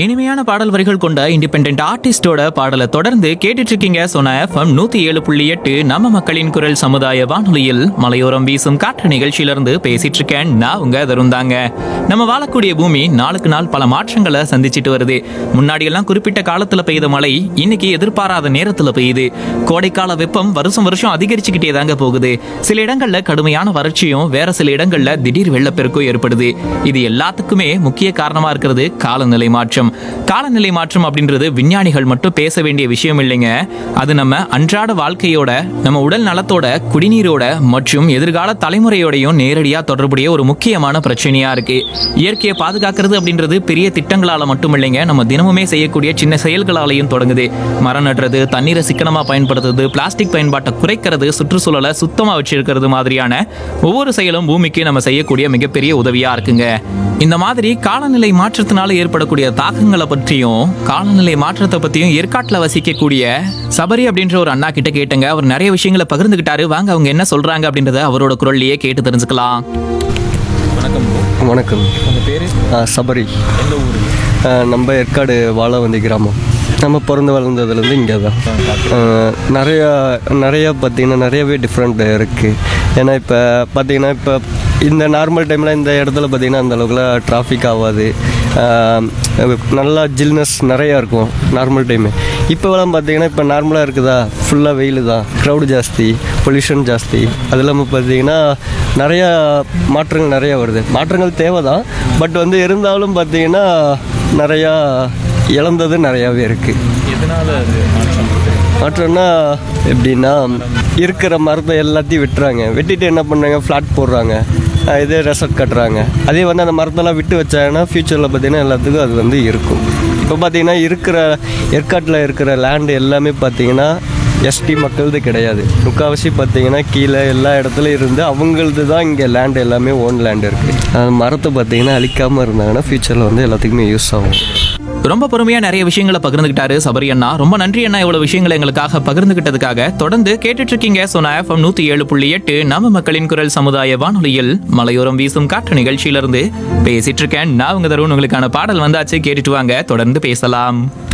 இனிமையான பாடல் வரிகள் கொண்ட இண்டிபெண்ட் ஆர்டிஸ்டோட பாடலை தொடர்ந்து கேட்டுட்டு இருக்கீங்க சொன்ன எஃப்எம் நூத்தி ஏழு புள்ளி எட்டு நம்ம மக்களின் குரல் சமுதாய வானொலியில் மலையோரம் வீசும் காற்று நிகழ்ச்சியிலிருந்து பேசிட்டு இருக்கேன் நான் உங்க தருந்தாங்க நம்ம வாழக்கூடிய பூமி நாளுக்கு நாள் பல மாற்றங்களை சந்திச்சிட்டு வருது முன்னாடி எல்லாம் குறிப்பிட்ட காலத்துல பெய்த மழை இன்னைக்கு எதிர்பாராத நேரத்துல பெய்யுது கோடைக்கால வெப்பம் வருஷம் வருஷம் அதிகரிச்சுக்கிட்டே தாங்க போகுது சில இடங்கள்ல கடுமையான வறட்சியும் வேற சில இடங்கள்ல திடீர் வெள்ளப்பெருக்கும் ஏற்படுது இது எல்லாத்துக்குமே முக்கிய காரணமா இருக்கிறது காலநிலை மாற்றம் காலநிலை மாற்றம் அப்படின்றது விஞ்ஞானிகள் மட்டும் பேச வேண்டிய விஷயம் இல்லைங்க அது நம்ம அன்றாட வாழ்க்கையோட நம்ம உடல் நலத்தோட குடிநீரோட மற்றும் எதிர்கால தலைமுறையோடையும் நேரடியா தொடர்புடைய ஒரு முக்கியமான பிரச்சனையா இருக்கு இயற்கையை பாதுகாக்கிறது அப்படின்றது பெரிய திட்டங்களால மட்டும் இல்லைங்க நம்ம தினமுமே செய்யக்கூடிய சின்ன செயல்களாலையும் தொடங்குது மரம் நடுறது தண்ணீரை சிக்கனமா பயன்படுத்துறது பிளாஸ்டிக் பயன்பாட்டை குறைக்கிறது சுற்றுச்சூழலை சுத்தமா வச்சிருக்கிறது மாதிரியான ஒவ்வொரு செயலும் பூமிக்கு நம்ம செய்யக்கூடிய மிகப்பெரிய உதவியா இருக்குங்க இந்த மாதிரி காலநிலை மாற்றத்தினால ஏற்படக்கூடிய தாக்கங்களை பற்றியும் காலநிலை மாற்றத்தை பத்தியும் ஏற்காட்டில் வசிக்கக்கூடிய சபரி அப்படின்ற ஒரு அண்ணா கிட்ட கேட்டுங்க அவர் நிறைய விஷயங்களை பகிர்ந்துகிட்டாரு வாங்க அவங்க என்ன சொல்றாங்க அப்படின்றத அவரோட குரல்லையே கேட்டு தெரிஞ்சுக்கலாம் வணக்கம் வணக்கம் உங்க பேரு ஆ, சபரி எந்த ஊர் ஆ, நம்ம ஏற்காடு வாழவந்தி கிராமம் நம்ம பிறந்து வளர்ந்ததுலேருந்து இங்கே தான் ஆ, நிறையா நிறையா பார்த்தீங்கன்னா நிறையவே டிஃப்ரெண்ட் இருக்குது ஏன்னா இப்போ பார்த்தீங்கன்னா இப்போ இந்த நார்மல் டைமில் இந்த இடத்துல பார்த்தீங்கன்னா அந்த அளவுக்குலாம் டிராஃபிக் ஆகாது ஆ, நல்லா ஜில்னஸ் நிறையா இருக்கும் நார்மல் டைமு இப்போலாம் பார்த்தீங்கன்னா இப்போ நார்மலாக இருக்குதா ஃபுல்லாக வெயில் தான் க்ரௌடு ஜாஸ்தி பொல்யூஷன் ஜாஸ்தி அது இல்லாமல் பார்த்தீங்கன்னா நிறையா மாற்றங்கள் நிறையா வருது மாற்றங்கள் தேவை தான் பட் வந்து இருந்தாலும் பார்த்தீங்கன்னா நிறையா இழந்தது நிறையாவே இருக்குது எதனால அது மாற்றம் மாற்றம்னா எப்படின்னா இருக்கிற மரத்தை எல்லாத்தையும் வெட்டுறாங்க வெட்டிட்டு என்ன பண்ணுறாங்க ஃப்ளாட் போடுறாங்க அஹ் இதே ரெசார்ட் கட்டுறாங்க அதே வந்து அந்த மரத்தெல்லாம் விட்டு வச்சாங்கன்னா ஃப்யூச்சரில் பார்த்தீங்கன்னா எல்லாத்துக்கும் அது வந்து இருக்கும் இப்போ பார்த்தீங்கன்னா இருக்கிற ஏற்காட்டில் இருக்கிற லேண்டு எல்லாமே பார்த்தீங்கன்னா எஸ்டி மக்களது கிடையாது முக்கால்வாசி பார்த்தீங்கன்னா கீழே எல்லா இடத்துலையும் இருந்து அவங்களது தான் இங்கே லேண்ட் எல்லாமே ஓன் லேண்ட் இருக்குது அந்த மரத்தை பார்த்தீங்கன்னா அழிக்காமல் இருந்தாங்கன்னா ஃப்யூச்சரில் வந்து எல்லாத்துக்குமே யூஸ் ஆகும் ரொம்ப பொறுமையா நிறைய விஷயங்களை பகிர்ந்துகிட்டாரு சபரி அண்ணா ரொம்ப நன்றி அண்ணா இவ்வளவு விஷயங்களை எங்களுக்காக பகிர்ந்துகிட்டதுக்காக தொடர்ந்து கேட்டுட்டு இருக்கீங்க சொன்ன எஃப்எம் நூத்தி ஏழு புள்ளி எட்டு நம்ம மக்களின் குரல் சமுதாய வானொலியில் மலையோரம் வீசும் காற்று நிகழ்ச்சியிலிருந்து பேசிட்டு இருக்கேன் நான் உங்க தருண் உங்களுக்கான பாடல் வந்தாச்சு கேட்டுட்டு வாங்க தொடர்ந்து பேசலாம்